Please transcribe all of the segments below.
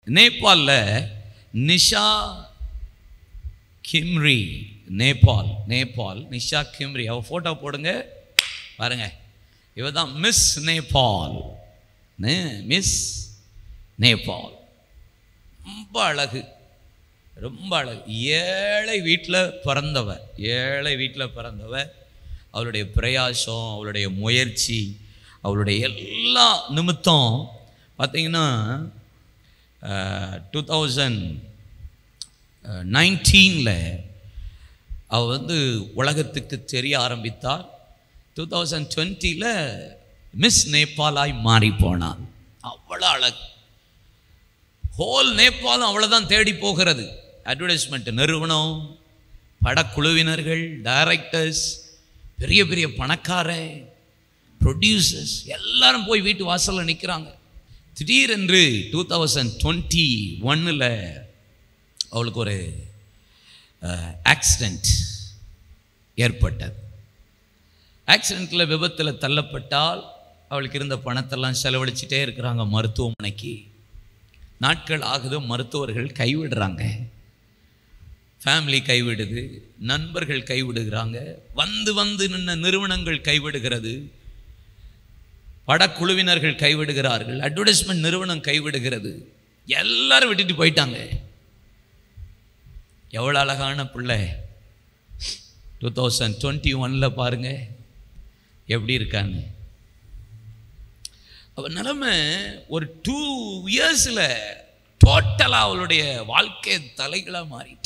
நேபாளில் நிஷா கிம்ரி நேபாள் நேபாள் நிஷா கிம்ரி அவ ஃபோட்டோ போடுங்க பாருங்க இவ தான் மிஸ் நேபாள் மிஸ் நேபாள் ரொம்ப அழகு ரொம்ப அழகு ஏழை வீட்டில் பிறந்தவ ஏழை வீட்டில் பிறந்தவ அவளுடைய பிரயாசம் அவளுடைய முயற்சி அவளுடைய எல்லா நிமித்தம் பார்த்தீங்கன்னா டூ தௌசண்ட் நைன்டீனில் அவள் வந்து உலகத்துக்கு தெரிய ஆரம்பித்தார் டூ தௌசண்ட் டுவெண்ட்டியில் மிஸ் நேபாளாய் மாறி போனாள் அவ்வளோ அழகு ஹோல் நேபாளும் அவளை தான் தேடி போகிறது அட்வர்டைஸ்மெண்ட் நிறுவனம் படக்குழுவினர்கள் டைரக்டர்ஸ் பெரிய பெரிய பணக்கார ப்ரொடியூசர்ஸ் எல்லாரும் போய் வீட்டு வாசலில் நிற்கிறாங்க திடீரென்று டூ தௌசண்ட் டுவெண்ட்டி ஒன்னில் அவளுக்கு ஒரு ஆக்சிடெண்ட் ஏற்பட்டது ஆக்சிடெண்ட்டில் விபத்தில் தள்ளப்பட்டால் அவளுக்கு இருந்த பணத்தெல்லாம் செலவழிச்சிட்டே இருக்கிறாங்க மருத்துவமனைக்கு நாட்கள் ஆகுது மருத்துவர்கள் கைவிடுறாங்க ஃபேமிலி கைவிடுது நண்பர்கள் கைவிடுகிறாங்க வந்து வந்து நின்ன நிறுவனங்கள் கைவிடுகிறது படக்குழுவினர்கள் கைவிடுகிறார்கள் அட்வர்டைஸ்மெண்ட் நிறுவனம் கைவிடுகிறது எல்லாரும் விட்டுட்டு போயிட்டாங்க எவ்வளோ அழகான பிள்ளை டூ தௌசண்ட் டுவெண்ட்டி ஒனில் பாருங்க எப்படி இருக்காங்க அவ நிலைமை ஒரு டூ இயர்ஸில் டோட்டலாக அவளுடைய வாழ்க்கை தலைகளாக மாறிட்டு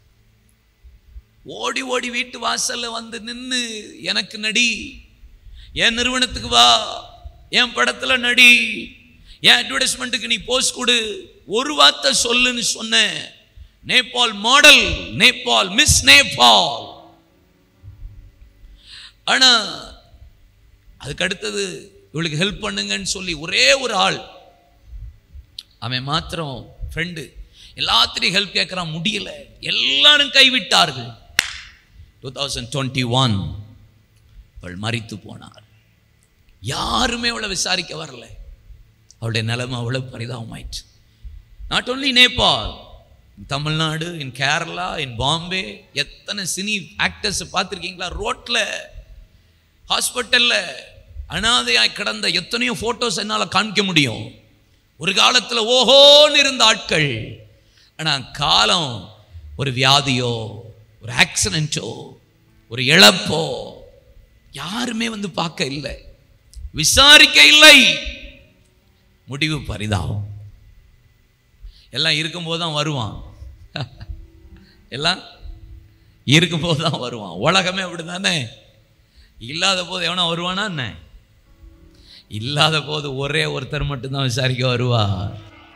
ஓடி ஓடி வீட்டு வாசல்ல வந்து நின்று எனக்கு நடி என் நிறுவனத்துக்கு வா என் படத்துல நடி என் அட்வர்டைஸ்மெண்ட்டுக்கு நீ போஸ்ட் கொடு ஒரு வார்த்தை சொல்லுன்னு சொன்னேன் நேபாள் மாடல் நேபாள் மிஸ் நேபாள் ஆனா அதுக்கு அடுத்தது இவளுக்கு ஹெல்ப் பண்ணுங்கன்னு சொல்லி ஒரே ஒரு ஆள் அவன் மாத்திரம் ஃப்ரெண்டு எல்லாத்திலையும் ஹெல்ப் கேட்குறான் முடியல எல்லாரும் கைவிட்டார்கள் டூ தௌசண்ட் டுவெண்ட்டி ஒன் அவள் மறித்து போனார் யாருமே அவளை விசாரிக்க வரல அவளுடைய நிலைமை அவ்வளோ பரிதாபமாயிற்று நாட் ஓன்லி நேபாள் தமிழ்நாடு இன் கேரளா இன் பாம்பே எத்தனை சினி ஆக்டர்ஸ் பார்த்துருக்கீங்களா ரோட்டில் ஹாஸ்பிட்டலில் அனாதையாய் கிடந்த எத்தனையோ ஃபோட்டோஸ் என்னால் காமிக்க முடியும் ஒரு காலத்தில் ஓஹோன்னு இருந்த ஆட்கள் ஆனால் காலம் ஒரு வியாதியோ ஒரு ஆக்சிடென்ட்டோ ஒரு இழப்போ யாருமே வந்து பார்க்க இல்லை விசாரிக்க இல்லை முடிவு பரிதாபம் எல்லாம் இருக்கும்போது தான் வருவான் எல்லாம் இருக்கும்போது தான் வருவான் உலகமே அப்படி தானே இல்லாத போது எவனா வருவானா என்ன இல்லாத போது ஒரே ஒருத்தர் மட்டும்தான் விசாரிக்க வருவார்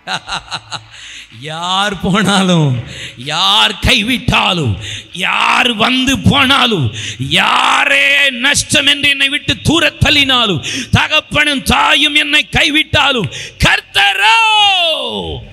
யார் போனாலும் யார் கைவிட்டாலும் யார் வந்து போனாலும் யாரே நஷ்டம் என்று என்னை விட்டு தூர தள்ளினாலும் தகப்பனும் தாயும் என்னை கைவிட்டாலும் கர்த்தரோ